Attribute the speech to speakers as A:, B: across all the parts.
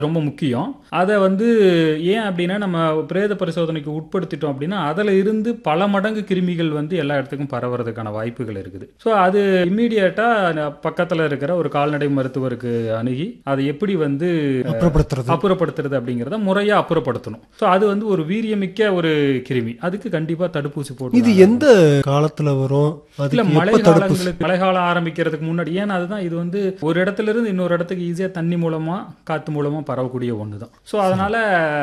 A: ரொம்ப முக்கியம் அதை வந்து ஏன் அப்படின்னா நம்ம பிரேத பரிசோதனைக்கு உட்படுத்திட்டோம் அப்படின்னா அதில் இருந்து பல மடங்கு கிருமிகள் வந்து எல்லா இடத்துக்கும் பரவுறதுக்கான வாய்ப்புகள் இருக்குது ஸோ அது இம்மீடியட்டாக பக்கத்தில் இருக்கிற ஒரு கால்நடை மருத்துவருக்கு அணுகி அதை எப்படி வந்து
B: அப்புறப்படுத்துறது
A: அப்புறப்படுத்துறது அப்படிங்கிறத முறையாக அப்புறப்படுத்தணும் ஸோ அது வந்து ஒரு வீரியமிக்க ஒரு கிருமி அதுக்கு கண்டிப்பாக தடுப்பூசி போட்டு
B: இது எந்த காலத்துல வரும்
A: இல்ல
B: அதுக்கு
A: மழை
B: எப்ப தடுப்பூசி
A: காலங்களுக்கு மழை காலம் ஆரம்பிக்கிறதுக்கு முன்னாடி ஏன்னா அதுதான் இது வந்து ஒரு இடத்துல இருந்து இன்னொரு இடத்துக்கு ஈஸியா தண்ணி மூலமா காத்து மூலமா பரவக்கூடிய ஒன்று தான் ஸோ அதனால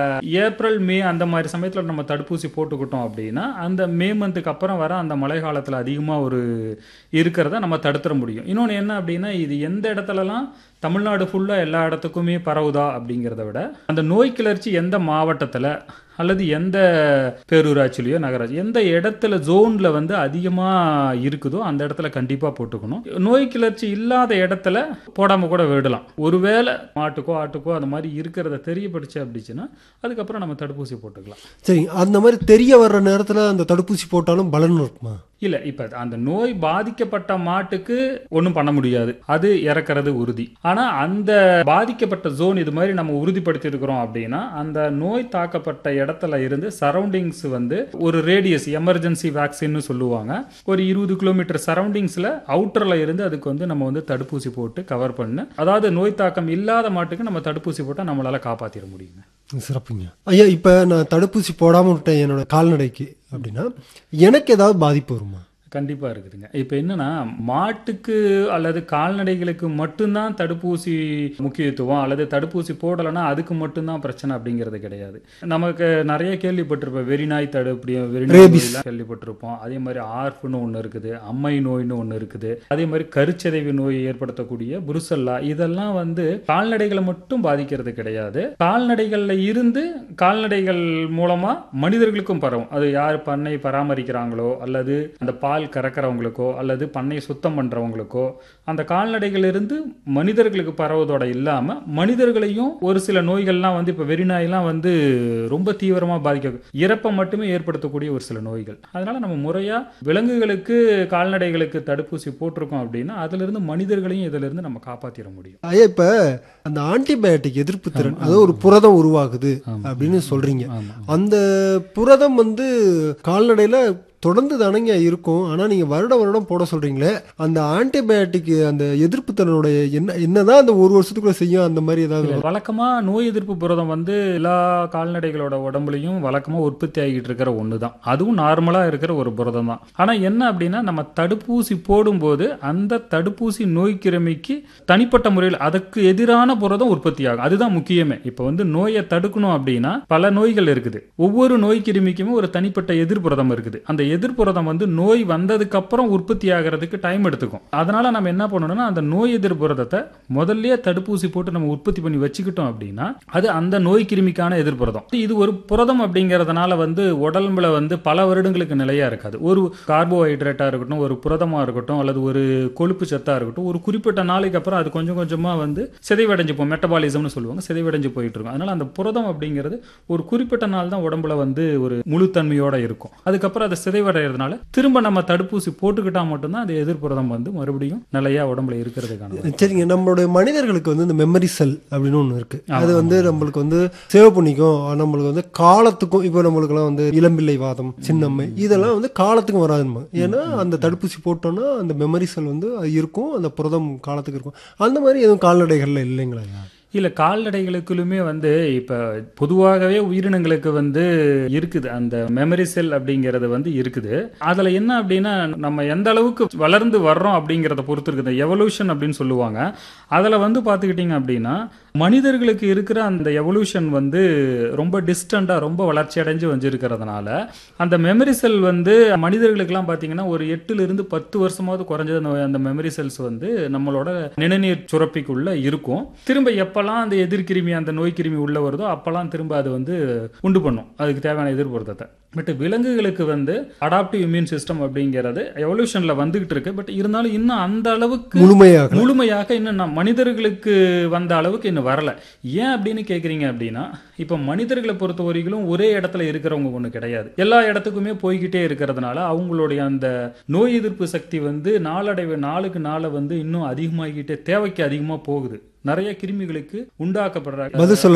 A: ஏப்ரல் மே அந்த மாதிரி சமயத்துல நம்ம தடுப்பூசி போட்டுக்கிட்டோம் அப்படின்னா அந்த மே மந்த்துக்கு அப்புறம் வர அந்த மழை காலத்துல அதிகமா ஒரு இருக்கிறத நம்ம தடுத்துட முடியும் இன்னொன்று என்ன அப்படின்னா இது எந்த இடத்துலலாம் தமிழ்நாடு ஃபுல்லாக எல்லா இடத்துக்குமே பரவுதா அப்படிங்கிறத விட அந்த நோய் கிளர்ச்சி எந்த மாவட்டத்தில் அல்லது எந்த பேரூராட்சிலையோ நகராட்சி எந்த இடத்துல ஜோனில் வந்து அதிகமாக இருக்குதோ அந்த இடத்துல கண்டிப்பாக போட்டுக்கணும் நோய் கிளர்ச்சி இல்லாத இடத்துல போடாமல் கூட விடலாம் ஒருவேளை மாட்டுக்கோ ஆட்டுக்கோ அந்த மாதிரி இருக்கிறத தெரியப்படுச்சு அப்படிச்சுன்னா அதுக்கப்புறம் நம்ம தடுப்பூசி போட்டுக்கலாம்
B: சரி அந்த மாதிரி தெரிய வர்ற நேரத்துல அந்த தடுப்பூசி போட்டாலும் பலன் இருக்குமா
A: இல்லை இப்போ அந்த நோய் பாதிக்கப்பட்ட மாட்டுக்கு ஒன்றும் பண்ண முடியாது அது இறக்கிறது உறுதி ஆனால் அந்த பாதிக்கப்பட்ட ஜோன் இது மாதிரி நம்ம உறுதிப்படுத்தி இருக்கிறோம் அப்படின்னா அந்த நோய் தாக்கப்பட்ட இடத்துல இருந்து சரௌண்டிங்ஸ் வந்து ஒரு ரேடியஸ் எமர்ஜென்சி வேக்சின்னு சொல்லுவாங்க ஒரு இருபது கிலோமீட்டர் சரௌண்டிங்ஸில் அவுட்டரில் இருந்து அதுக்கு வந்து நம்ம வந்து தடுப்பூசி போட்டு கவர் பண்ணு அதாவது நோய் தாக்கம் இல்லாத மாட்டுக்கு நம்ம தடுப்பூசி போட்டால் நம்மளால காப்பாற்றிட முடியுங்க
B: சிறப்புங்க ஐயா இப்ப நான் தடுப்பூசி போடாம விட்டேன் என்னோட கால்நடைக்கு அப்படின்னா எனக்கு ஏதாவது பாதிப்பு வருமா
A: கண்டிப்பாக இருக்குதுங்க இப்போ என்னன்னா மாட்டுக்கு அல்லது கால்நடைகளுக்கு மட்டும்தான் தடுப்பூசி முக்கியத்துவம் அல்லது தடுப்பூசி போடலைன்னா அதுக்கு மட்டும்தான் பிரச்சனை அப்படிங்கிறது கிடையாது நமக்கு நிறைய கேள்விப்பட்டிருப்போம் வெறிநாய் தடு அப்படி வெறிநாய்
B: Rabies.
A: நோயெல்லாம் கேள்விப்பட்டிருப்போம் அதே மாதிரி ஆர்ஃப்னு ஒன்று இருக்குது அம்மை நோய்னு ஒன்று இருக்குது அதே மாதிரி கருச்சிதைவு நோய் ஏற்படுத்தக்கூடிய புருசல்லா இதெல்லாம் வந்து கால்நடைகளை மட்டும் பாதிக்கிறது கிடையாது கால்நடைகள்ல இருந்து கால்நடைகள் மூலமா மனிதர்களுக்கும் பரவும் அது யார் பண்ணை பராமரிக்கிறாங்களோ அல்லது அந்த பால் கறக்கிறவங்களுக்கோ அல்லது பண்ணை சுத்தம் பண்றவங்களுக்கோ அந்த கால்நடைகள் இருந்து மனிதர்களுக்கு பரவுவதோட இல்லாம மனிதர்களையும் ஒரு சில நோய்கள்லாம் வந்து இப்ப வெறிநாயெல்லாம் வந்து ரொம்ப தீவிரமா பாதிக்க இறப்பை மட்டுமே ஏற்படுத்தக்கூடிய ஒரு சில நோய்கள் அதனால நம்ம முறையா விலங்குகளுக்கு கால்நடைகளுக்கு தடுப்பூசி போட்டிருக்கோம் அப்படின்னா அதுல இருந்து மனிதர்களையும் இதுல இருந்து நம்ம காப்பாத்திட முடியும்
B: ஐயா இப்ப அந்த ஆன்டிபயோட்டிக் எதிர்ப்பு திறன் அதாவது ஒரு புரதம் உருவாகுது அப்படின்னு சொல்றீங்க
A: ஆமா
B: அந்த புரதம் வந்து கால்நடையில தொடர்ந்து தானங்க இருக்கும் ஆனா நீங்க வருட வருடம் போட சொல்றீங்களே அந்த ஆன்டிபயோட்டிக் அந்த எதிர்ப்பு திறனுடைய என்ன என்னதான் அந்த ஒரு வருஷத்துக்குள்ள செய்யும் அந்த மாதிரி ஏதாவது
A: வழக்கமா நோய் எதிர்ப்பு புரதம் வந்து எல்லா கால்நடைகளோட உடம்புலையும் வழக்கமா உற்பத்தி ஆகிட்டு இருக்கிற ஒன்று தான் அதுவும் நார்மலா இருக்கிற ஒரு புரதம் தான் ஆனா என்ன அப்படின்னா நம்ம தடுப்பூசி போடும்போது அந்த தடுப்பூசி நோய் கிருமிக்கு தனிப்பட்ட முறையில் அதுக்கு எதிரான புரதம் உற்பத்தி ஆகும் அதுதான் முக்கியமே இப்போ வந்து நோயை தடுக்கணும் அப்படின்னா பல நோய்கள் இருக்குது ஒவ்வொரு நோய் கிருமிக்குமே ஒரு தனிப்பட்ட எதிர்ப்புரதம் இருக்குது அந்த எதிர்ப்புரதம் வந்து நோய் வந்ததுக்கு அப்புறம் உற்பத்தி ஆகிறதுக்கு டைம் எடுத்துக்கும் அதனால நம்ம என்ன பண்ணணும்னா அந்த நோய் எதிர்ப்புரதத்தை முதல்லயே தடுப்பூசி போட்டு நம்ம உற்பத்தி பண்ணி வச்சுக்கிட்டோம் அப்படின்னா அது அந்த நோய் கிருமிக்கான எதிர்ப்புரதம் இது ஒரு புரதம் அப்படிங்கறதுனால வந்து உடம்புல வந்து பல வருடங்களுக்கு நிலையா இருக்காது ஒரு கார்போஹைட்ரேட்டா இருக்கட்டும் ஒரு புரதமா இருக்கட்டும் அல்லது ஒரு கொழுப்பு சத்தா இருக்கட்டும் ஒரு குறிப்பிட்ட நாளைக்கு அப்புறம் அது கொஞ்சம் கொஞ்சமா வந்து சிதைவடைஞ்சு போகும் மெட்டபாலிசம்னு சொல்லுவாங்க சிதைவடைஞ்சு போயிட்டு இருக்கும் அதனால அந்த புரதம் அப்படிங்கிறது ஒரு குறிப்பிட்ட நாள் தான் உடம்புல வந்து ஒரு முழுத்தன்மையோட இருக்கும் அதுக்கப்புறம் அதை சிதைவடைகிறதுனால திரும்ப நம்ம தடுப்பூசி போட்டுக்கிட்டா மட்டும்தான் அது எதிர்ப்புரதம் வந்து மறுபடியும் நிலையா உடம்புல இருக்கிறதுக்கான வாய்ப்பு.
B: சரிங்க நம்மளுடைய மனிதர்களுக்கு வந்து இந்த மெமரி செல் அப்படின்னு ஒன்று இருக்கு அது வந்து நம்மளுக்கு வந்து சேவ் பண்ணிக்கும் நம்மளுக்கு வந்து காலத்துக்கும் இப்போ நம்மளுக்குலாம் வந்து இளம்பிள்ளை வாதம் சின்னம்மை இதெல்லாம் வந்து காலத்துக்கும் வராதுமா ஏன்னா அந்த தடுப்பூசி போட்டோம்னா அந்த மெமரி செல் வந்து அது இருக்கும் அந்த புரதம் காலத்துக்கு இருக்கும் அந்த மாதிரி எதுவும் கால்நடைகள்ல இல்லைங்களா ஐயா?
A: இல்ல கால்நடைகளுக்குள்ளுமே வந்து இப்ப பொதுவாகவே உயிரினங்களுக்கு வந்து இருக்குது அந்த மெமரி செல் அப்படிங்கிறது வந்து இருக்குது அதுல என்ன அப்படின்னா நம்ம எந்த அளவுக்கு வளர்ந்து வர்றோம் அப்படிங்கிறத பொறுத்து இருக்குது எவல்யூஷன் அப்படின்னு சொல்லுவாங்க அதுல வந்து பாத்துக்கிட்டீங்க அப்படின்னா மனிதர்களுக்கு இருக்கிற அந்த எவல்யூஷன் வந்து ரொம்ப டிஸ்டண்டா ரொம்ப வளர்ச்சி அடைஞ்சு வந்திருக்கிறதுனால அந்த மெமரி செல் வந்து மனிதர்களுக்கெல்லாம் பாத்தீங்கன்னா ஒரு எட்டுல இருந்து பத்து வருஷமாவது குறைஞ்சது அந்த- அந்த மெமரி செல்ஸ் வந்து நம்மளோட நிணநீர் சுரப்பிக்குள்ள இருக்கும் திரும்ப எப்பெல்லாம் அந்த எதிர்கிருமி அந்த நோய் கிருமி உள்ள வருதோ அப்பெல்லாம் திரும்ப அது வந்து உண்டு பண்ணும் அதுக்கு தேவையான எதிர்ப்புறத்தை பட் விலங்குகளுக்கு வந்து அடாப்டிவ் இம்யூன் சிஸ்டம் அப்படிங்கிறது எவல்யூஷன்ல வந்துகிட்டு இருக்கு பட் இருந்தாலும் இன்னும் அந்த அளவுக்கு
B: முழுமையாக
A: முழுமையாக இன்னும் நம் மனிதர்களுக்கு வந்த அளவுக்கு இன்னும் வரல ஏன் அப்படின்னு கேக்குறீங்க அப்படின்னா இப்ப மனிதர்களை பொறுத்த வரைக்கும் ஒரே இடத்துல இருக்கிறவங்க ஒண்ணு கிடையாது எல்லா இடத்துக்குமே போய்கிட்டே இருக்கிறதுனால அவங்களுடைய அந்த நோய் எதிர்ப்பு சக்தி வந்து நாளடைவு நாளுக்கு நாள வந்து இன்னும் அதிகமாகிட்டே தேவைக்கு அதிகமா போகுது நிறைய கிருமிகளுக்கு உண்டாக்கப்படுற
B: பதில் சொல்ல